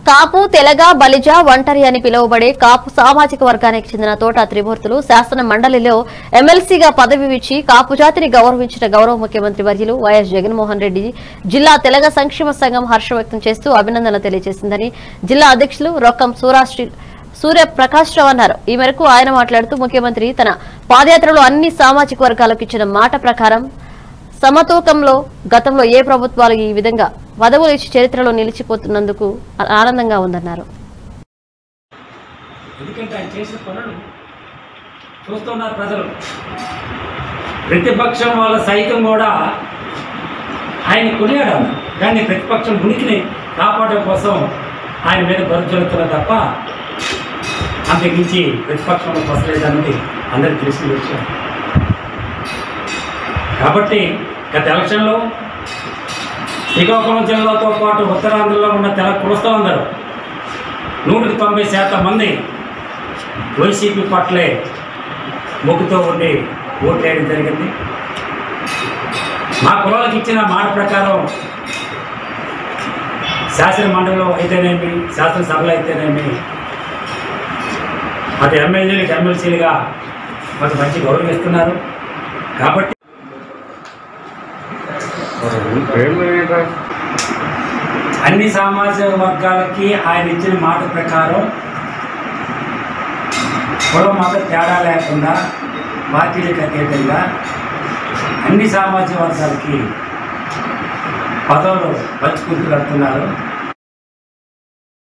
కాపు తెలగ బలిజ ఒంటరి అని పిలువబడే కాపు సామాజిక వర్గానికి చెందిన తోట త్రిమూర్తులు శాసన మండలిలో ఎమ్మెల్సీగా పదవి ఇచ్చి కాపు జాతిని గౌరవించిన గౌరవ ముఖ్యమంత్రి వర్యులు వైఎస్ జగన్మోహన్ రెడ్డి జిల్లా తెలగ సంక్షేమ సంఘం హర్షం వ్యక్తం చేస్తూ అభినందనలు తెలియజేసిందని జిల్లా అధ్యక్షులు రొక్కం సూరాశ్రీ సూర్య ప్రకాష్ రావు అన్నారు ఈ మేరకు ఆయన మాట్లాడుతూ ముఖ్యమంత్రి తన పాదయాత్రలో అన్ని సామాజిక వర్గాలకు ఇచ్చిన మాట ప్రకారం సమతూకంలో గతంలో ఏ ప్రభుత్వాలు ఈ విధంగా పదవులు ఇచ్చి చరిత్రలో నిలిచిపోతున్నందుకు ఆనందంగా ఉందన్నారు ఎందుకంటే ఆయన చేసిన పనులు చూస్తున్నారు ప్రజలు ప్రతిపక్షం వాళ్ళ సైతం కూడా ఆయన కొనియాడాలి కానీ ప్రతిపక్షం ఉనికిని కాపాడడం కోసం ఆయన మీద బరువు చెల్లుతున్నారు తప్ప అంతకించి ప్రతిపక్షంలో వస్తలేదన్నది అందరికీ తెలిసిన విషయం కాబట్టి గత ఎలక్షన్లో శ్రీకాకుళం జిల్లాతో పాటు ఉత్తరాంధ్రలో ఉన్న తెల కులస్తులందరూ నూటికి తొంభై శాతం మంది వైసీపీ పట్లే మొక్కుతో ఉండి ఓట్లేయడం జరిగింది మా కులాలకు ఇచ్చిన మాట ప్రకారం శాసన మండలిలో అయితేనేమి శాసనసభలో అయితేనేమి అటు ఎమ్మెల్యేలకు ఎమ్మెల్సీలుగా మాకు మంచి గౌరవిస్తున్నారు కాబట్టి అన్ని సామాజిక వర్గాలకి ఆయన ఇచ్చిన మాట ప్రకారం కులం మత తేడా లేకుండా పార్టీలకు అతీతంగా అన్ని సామాజిక వర్గాలకి పదవులు పంచుకుంటూ వెళ్తున్నారు